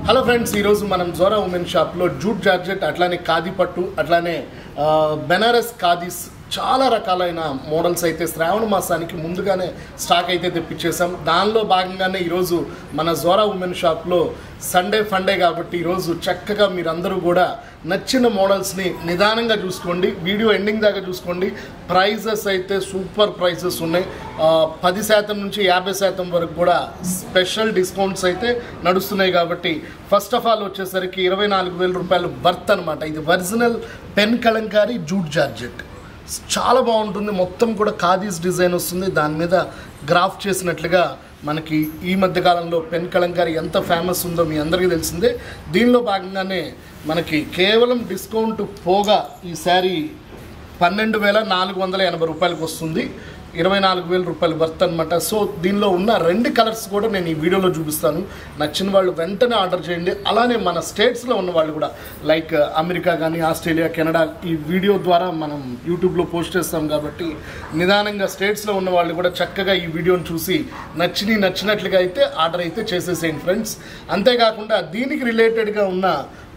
Hello friends ఈరోజు మనం Jora women షాప్లో జూట్ జార్జెట్ అట్లానే ఖాదీ పట్టు అట్లానే ఆ, బెనారస్ ఖాదీస్ చాలా రకాలైన మోడల్స్ అయితే శ్రావణ మాసానికి ముందుగానే స్టాక్ అయితే తెప్పించేసాం దానిలో భాగంగానే ఈరోజు మన జోరా ఉమెన్ షాప్లో సండే ఫండే కాబట్టి ఈరోజు చక్కగా మీరందరూ కూడా నచ్చిన మోడల్స్ని నిదానంగా చూసుకోండి వీడియో ఎండింగ్ దాకా చూసుకోండి ప్రైజెస్ అయితే సూపర్ ప్రైజెస్ ఉన్నాయి ఆ, పది శాతం నుంచి యాభై శాతం వరకు కూడా స్పెషల్ డిస్కౌంట్స్ అయితే నడుస్తున్నాయి కాబట్టి ఫస్ట్ ఆఫ్ ఆల్ వచ్చేసరికి ఇరవై నాలుగు వేల రూపాయలు వర్త్ అనమాట ఇది original pen kalamkari jute georgette చాలా బాగుంటుంది మొత్తం కూడా ఖాదీస్ డిజైన్ వస్తుంది దాని మీద గ్రాఫ్ చేసినట్లుగా మనకి ఈ మధ్య కాలంలో పెన్ కలంకారీ ఎంత ఫేమస్ ఉందో మీ అందరికీ తెలిసిందే దీనిలో భాగంగానే మనకి కేవలం డిస్కౌంట్ పోగా ఈ శారీ పన్నెండు వేల నాలుగు వందల ఎనభై రూపాయలకు వస్తుంది ఇరవై నాలుగు వేల రూపాయలు వర్త్ అనమాట సో దీనిలో ఉన్న రెండు కలర్స్ కూడా నేను ఈ వీడియోలో చూపిస్తాను నచ్చిన వాళ్ళు వెంటనే ఆర్డర్ చేయండి అలానే మన స్టేట్స్లో ఉన్న వాళ్ళు కూడా లైక్ అమెరికా కానీ ఆస్ట్రేలియా కెనడా ఈ వీడియో ద్వారా మనం యూట్యూబ్లో పోస్ట్ చేస్తాం కాబట్టి నిదానంగా స్టేట్స్లో ఉన్న వాళ్ళు కూడా చక్కగా ఈ వీడియోని చూసి నచ్చిని నచ్చినట్లుగా అయితే ఆర్డర్ అయితే చేసేసేయండి ఫ్రెండ్స్ అంతేకాకుండా దీనికి రిలేటెడ్గా ఉన్న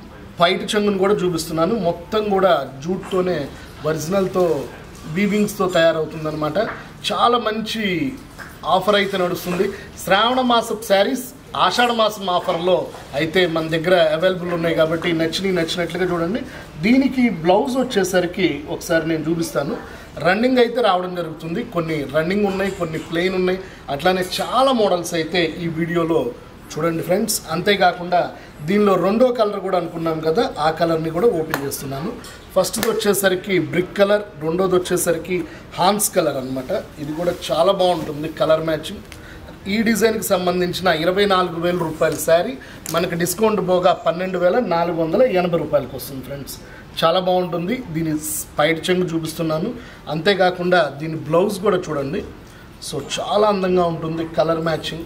పైట చెంగును కూడా చూపిస్తున్నాను మొత్తం కూడా జూట్తోనే ఒరిజినల్తో వీవింగ్స్తో తయారవుతుందన్నమాట చాలా మంచి ఆఫర్ అయితే నడుస్తుంది శ్రావణ మాసపు శారీస్ ఆషాఢ మాసం ఆఫర్లో అయితే మన దగ్గర అవైలబుల్ ఉన్నాయి కాబట్టి నచ్చినవి నచ్చినట్లుగా చూడండి దీనికి బ్లౌజ్ వచ్చేసరికి ఒకసారి నేను చూపిస్తాను రన్నింగ్ అయితే రావడం జరుగుతుంది కొన్ని రన్నింగ్ ఉన్నాయి కొన్ని ప్లెయిన్ ఉన్నాయి అట్లానే చాలా మోడల్స్ అయితే ఈ వీడియోలో చూడండి ఫ్రెండ్స్ అంతేకాకుండా దీనిలో రెండో కలర్ కూడా అనుకున్నాం కదా ఆ కలర్ని కూడా ఓపెన్ చేస్తున్నాను ఫస్ట్ది వచ్చేసరికి బ్రిక్ కలర్ రెండోది వచ్చేసరికి హాన్స్ కలర్ అన్నమాట ఇది కూడా చాలా బాగుంటుంది కలర్ మ్యాచింగ్ ఈ డిజైన్కి సంబంధించిన ఇరవై నాలుగు వేల రూపాయల శారీ మనకి డిస్కౌంట్ పోగా పన్నెండు వేల నాలుగు వందల ఎనభై రూపాయలకి వస్తుంది ఫ్రెండ్స్ చాలా బాగుంటుంది దీని స్పైడ్ చెంగు చూపిస్తున్నాను అంతేకాకుండా దీని బ్లౌజ్ కూడా చూడండి సో చాలా అందంగా ఉంటుంది కలర్ మ్యాచింగ్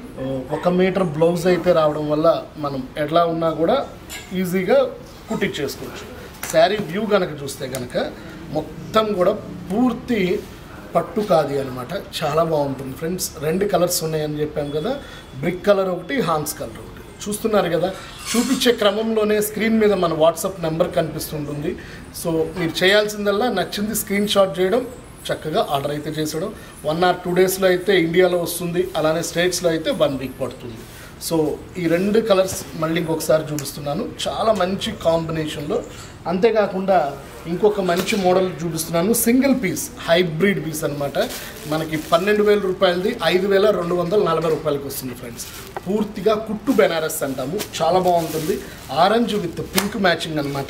ఒక మీటర్ బ్లౌజ్ అయితే రావడం వల్ల మనం ఎట్లా ఉన్నా కూడా ఈజీగా కుట్టించేసుకోవచ్చు శారీ వ్యూ కనుక చూస్తే కనుక మొత్తం కూడా పూర్తి పట్టు కాది అనమాట చాలా బాగుంటుంది ఫ్రెండ్స్ రెండు కలర్స్ ఉన్నాయని చెప్పాం కదా బ్రిక్ కలర్ ఒకటి హాన్స్ కలర్ ఒకటి చూస్తున్నారు కదా చూపించే క్రమంలోనే స్క్రీన్ మీద మన వాట్సాప్ నెంబర్ కనిపిస్తుంటుంది సో మీరు చేయాల్సిందల్లా నచ్చింది స్క్రీన్ షాట్ చేయడం చక్కగా ఆర్డర్ అయితే చేసడం వన్ ఆర్ టూ డేస్లో అయితే ఇండియాలో వస్తుంది అలానే స్టేట్స్లో అయితే వన్ వీక్ పడుతుంది సో ఈ రెండు కలర్స్ మళ్ళీ ఇంకొకసారి చూపిస్తున్నాను చాలా మంచి కాంబినేషన్లో అంతేకాకుండా ఇంకొక మంచి మోడల్ చూపిస్తున్నాను సింగిల్ పీస్ హైబ్రిడ్ పీస్ అనమాట మనకి పన్నెండు వేల రూపాయలది ఐదు వేల రెండు వందల నలభై రూపాయలకి వస్తుంది ఫ్రెండ్స్ పూర్తిగా కుట్టు బెనారస్ అంటాము చాలా బాగుంటుంది ఆరెంజ్ విత్ పింక్ మ్యాచింగ్ అనమాట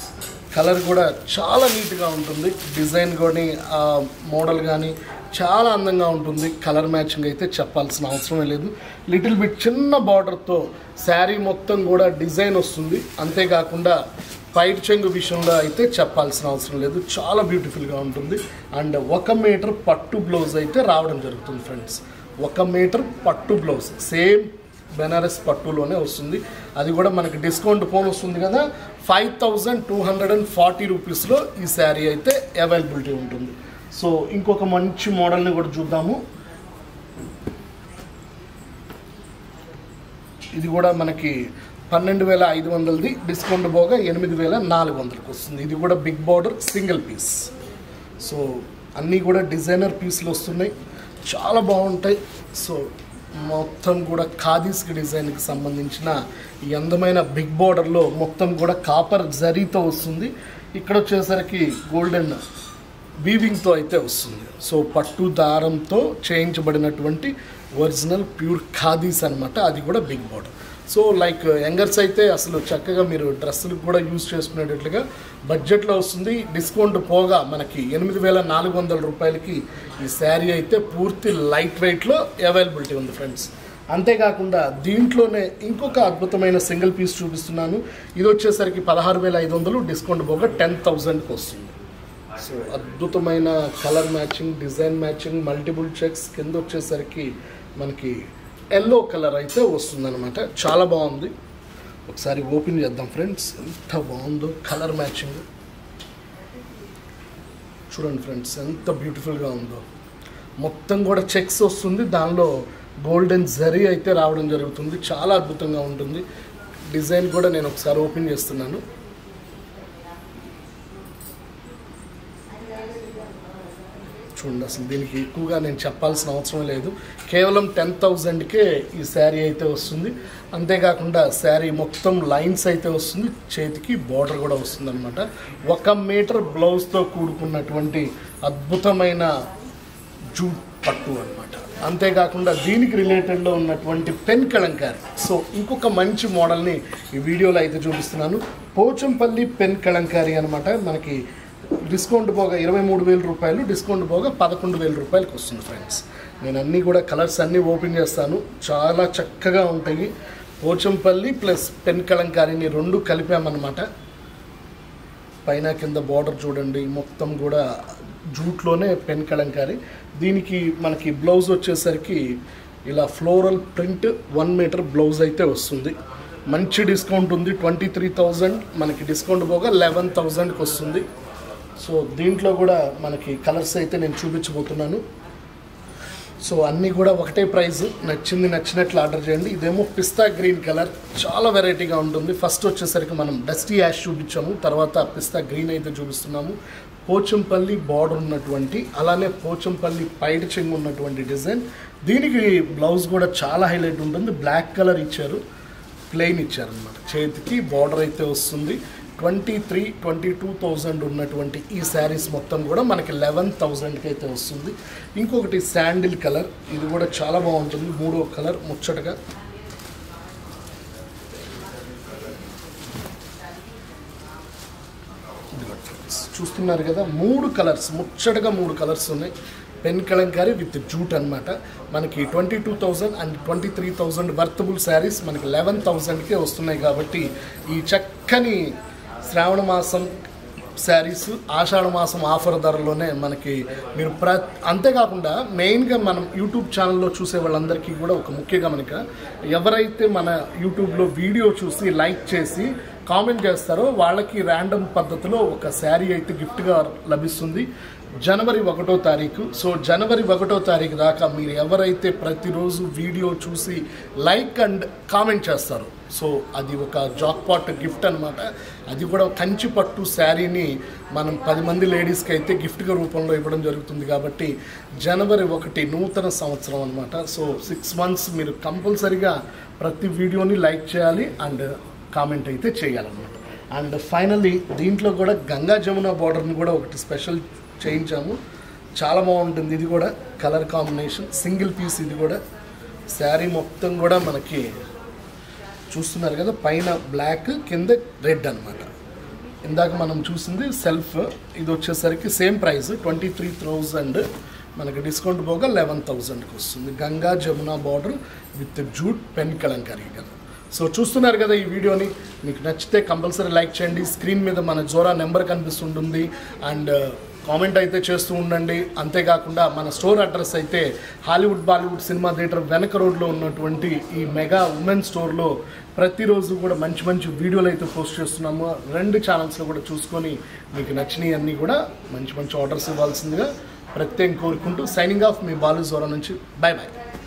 కలర్ కూడా చాలా నీట్గా ఉంటుంది డిజైన్ కానీ ఆ మోడల్ కానీ చాలా అందంగా ఉంటుంది కలర్ మ్యాచింగ్ అయితే చెప్పాల్సిన అవసరమే లేదు లిటిల్ బిట్ చిన్న బార్డర్తో శారీ మొత్తం కూడా డిజైన్ వస్తుంది అంతేకాకుండా పైట్ చెంగు విషయంలో అయితే చెప్పాల్సిన అవసరం లేదు చాలా బ్యూటిఫుల్గా ఉంటుంది అండ్ ఒక మీటర్ పట్టు బ్లౌజ్ అయితే రావడం జరుగుతుంది ఫ్రెండ్స్ ఒక మీటర్ పట్టు బ్లౌజ్ సేమ్ బెనారస్ పట్టులోనే వస్తుంది అది కూడా మనకి డిస్కౌంట్ ఫోన్ వస్తుంది కదా five thousand two hundred and forty రూపీస్లో ఈ శారీ అయితే అవైలబిలిటీ ఉంటుంది సో ఇంకొక మంచి మోడల్ని కూడా చూద్దాము ఇది కూడా మనకి పన్నెండు వేల ఐదు వందలది డిస్కౌంట్ పోగా ఎనిమిది వేల నాలుగు వందలకి వస్తుంది ఇది కూడా big border single piece so అన్నీ కూడా డిజైనర్ పీస్లు వస్తున్నాయి చాలా బాగుంటాయి సో మొత్తం కూడా ఖాదీస్కి డిజైన్కి సంబంధించిన ఈ అందమైన బిగ్ బార్డర్లో మొత్తం కూడా కాపర్ జరీతో వస్తుంది ఇక్కడ వచ్చేసరికి గోల్డెన్ వీవింగ్తో అయితే వస్తుంది సో పట్టు దారంతో చేయించబడినటువంటి ఒరిజినల్ ప్యూర్ ఖాదీస్ అనమాట అది కూడా big border so like youngers అయితే అసలు చక్కగా మీరు డ్రెస్సులకు కూడా యూజ్ చేసుకునేటట్లుగా బడ్జెట్లో వస్తుంది డిస్కౌంట్ పోగా మనకి ఎనిమిది వేల నాలుగు వందల రూపాయలకి ఈ శారీ అయితే పూర్తి లైట్ వెయిట్లో అవైలబిలిటీ ఉంది ఫ్రెండ్స్ అంతేకాకుండా దీంట్లోనే ఇంకొక అద్భుతమైన సింగిల్ పీస్ చూపిస్తున్నాను ఇది వచ్చేసరికి పదహారు వేల ఐదు వందలు డిస్కౌంట్ పోగా టెన్ థౌజండ్కి వస్తుంది సో అద్భుతమైన colour matching design matching multiple checks కింద వచ్చేసరికి మనకి ఎల్లో కలర్ అయితే వస్తుందన్నమాట చాలా బాగుంది ఒకసారి ఓపెన్ చేద్దాం ఫ్రెండ్స్ ఎంత బాగుందో కలర్ మ్యాచింగ్ చూడండి ఫ్రెండ్స్ ఎంత బ్యూటిఫుల్గా ఉందో మొత్తం కూడా చెక్స్ వస్తుంది దానిలో గోల్డెన్ జరీ అయితే రావడం జరుగుతుంది చాలా అద్భుతంగా ఉంటుంది డిజైన్ కూడా నేను ఒకసారి ఓపెన్ చేస్తున్నాను చూడండి అసలు దీనికి ఎక్కువగా నేను చెప్పాల్సిన అవసరం లేదు కేవలం టెన్ థౌజండ్కే ఈ శారీ అయితే వస్తుంది అంతేకాకుండా శారీ మొత్తం లైన్స్ అయితే వస్తుంది చేతికి బార్డర్ కూడా వస్తుంది అనమాట ఒక మీటర్ బ్లౌజ్తో కూడుకున్నటువంటి అద్భుతమైన జూట్ పట్టు అనమాట అంతేకాకుండా దీనికి రిలేటెడ్లో ఉన్నటువంటి పెన్ కలంకారీ సో ఇంకొక మంచి మోడల్ని ఈ వీడియోలో అయితే చూపిస్తున్నాను పోచంపల్లి పెన్ కలంకారీ అనమాట మనకి డిస్కౌంట్ పోగా ఇరవై మూడు వేల రూపాయలు డిస్కౌంట్ పోగా పదకొండు వేల రూపాయలకి వస్తుంది ఫ్రెండ్స్ నేను అన్నీ కూడా కలర్స్ అన్నీ ఓపెన్ చేస్తాను చాలా చక్కగా ఉంటాయి పోచంపల్లి ప్లస్ పెన్ కలంకారీని రెండు కలిపామన్నమాట పైన కింద బార్డర్ చూడండి మొత్తం కూడా జూట్లోనే పెన్ కలంకారీ దీనికి మనకి బ్లౌజ్ వచ్చేసరికి ఇలా floral print one metre blouse అయితే వస్తుంది మంచి డిస్కౌంట్ ఉంది ట్వంటీ త్రీ థౌజండ్ మనకి డిస్కౌంట్ పోగా లెవెన్ థౌజండ్కి వస్తుంది సో దీంట్లో కూడా మనకి కలర్స్ అయితే నేను చూపించబోతున్నాను సో అన్నీ కూడా ఒకటే ప్రైస్ నచ్చింది నచ్చినట్లు ఆర్డర్ చేయండి ఇదేమో పిస్తా గ్రీన్ కలర్ చాలా వెరైటీగా ఉంటుంది ఫస్ట్ వచ్చేసరికి మనం డస్టీ యాష్ చూపించాము తర్వాత పిస్తా గ్రీన్ అయితే చూపిస్తున్నాము పోచంపల్లి బార్డర్ ఉన్నటువంటి అలానే పోచంపల్లి పైట చెంగు ఉన్నటువంటి డిజైన్ దీనికి బ్లౌజ్ కూడా చాలా హైలైట్ ఉంటుంది బ్లాక్ కలర్ ఇచ్చారు ప్లెయిన్ ఇచ్చారనమాట చేతికి బార్డర్ అయితే వస్తుంది twenty three twenty two thousand ఉన్నటువంటి ఈ శారీస్ మొత్తం కూడా మనకి లెవెన్ థౌజండ్కి అయితే వస్తుంది ఇంకొకటి శాండిల్ కలర్ ఇది కూడా చాలా బాగుంటుంది మూడో కలర్ ముచ్చటగా ఇదిగోండి friends. చూస్తున్నారు కదా మూడు కలర్స్ ముచ్చటగా మూడు కలర్స్ ఉన్నాయి పెన్ కలంకారీ విత్ జూట్ అన్నమాట మనకి twenty two thousand and twenty three thousand worthable saris మనకి లెవెన్ థౌజండ్కే వస్తున్నాయి కాబట్టి ఈ చక్కని శ్రావణ మాసం శారీస్ ఆషాఢ మాసం ఆఫర్ ధరలోనే మనకి మీరు ప్ర అంతేకాకుండా మెయిన్గా మనం యూట్యూబ్ ఛానల్లో చూసే వాళ్ళందరికీ కూడా ఒక ముఖ్య గమనిక ఎవరైతే మన యూట్యూబ్లో వీడియో చూసి లైక్ చేసి కామెంట్ చేస్తారో వాళ్ళకి ర్యాండమ్ పద్ధతిలో ఒక శారీ అయితే గిఫ్ట్గా లభిస్తుంది జనవరి ఒకటో తారీఖు సో జనవరి ఒకటో తారీఖు దాకా మీరు ఎవరైతే ప్రతిరోజు వీడియో చూసి లైక్ అండ్ కామెంట్ చేస్తారు సో అది ఒక జాక్పాట్ గిఫ్ట్ అనమాట అది కూడా కంచి పట్టు శారీని మనం పది మంది లేడీస్కి అయితే గిఫ్ట్గా రూపంలో ఇవ్వడం జరుగుతుంది కాబట్టి జనవరి ఒకటి నూతన సంవత్సరం అనమాట సో సిక్స్ మంత్స్ మీరు కంపల్సరిగా ప్రతి వీడియోని లైక్ చేయాలి అండ్ కామెంట్ అయితే చేయాలన్నమాట అండ్ ఫైనల్లీ దీంట్లో కూడా గంగా జమున బార్డర్ని కూడా ఒకటి స్పెషల్ చేయించాము చాలా బాగుంటుంది ఇది కూడా కలర్ కాంబినేషన్ సింగిల్ పీస్ ఇది కూడా శారీ మొత్తం కూడా మనకి చూస్తున్నారు కదా పైన బ్లాక్ కింద రెడ్ అనమాట ఇందాక మనం చూసింది సెల్ఫ్ ఇది వచ్చేసరికి same price twenty three thousand మనకి డిస్కౌంట్ పోగా లెవెన్ థౌజండ్కి వస్తుంది Ganga Jamuna border with jute pen kalamkari కదా సో చూస్తున్నారు కదా ఈ వీడియోని మీకు నచ్చితే కంపల్సరీ లైక్ చేయండి స్క్రీన్ మీద మన జోరా నెంబర్ కనిపిస్తుంటుంది అండ్ కామెంట్ అయితే చేస్తూ ఉండండి అంతేకాకుండా మన స్టోర్ అడ్రస్ అయితే హాలీవుడ్ బాలీవుడ్ సినిమా థియేటర్ వెనక రోడ్లో ఉన్నటువంటి ఈ మెగా ఉమెన్ స్టోర్లో ప్రతిరోజు కూడా మంచి మంచి వీడియోలు అయితే పోస్ట్ చేస్తున్నాము రెండు ఛానల్స్లో కూడా చూసుకొని మీకు నచ్చినవి అన్నీ కూడా మంచి మంచి ఆర్డర్స్ ఇవ్వాల్సిందిగా ప్రత్యేകം కోరుకుంటూ సైనింగ్ ఆఫ్ మీ బాలు జోరా నుంచి బాయ్ బాయ్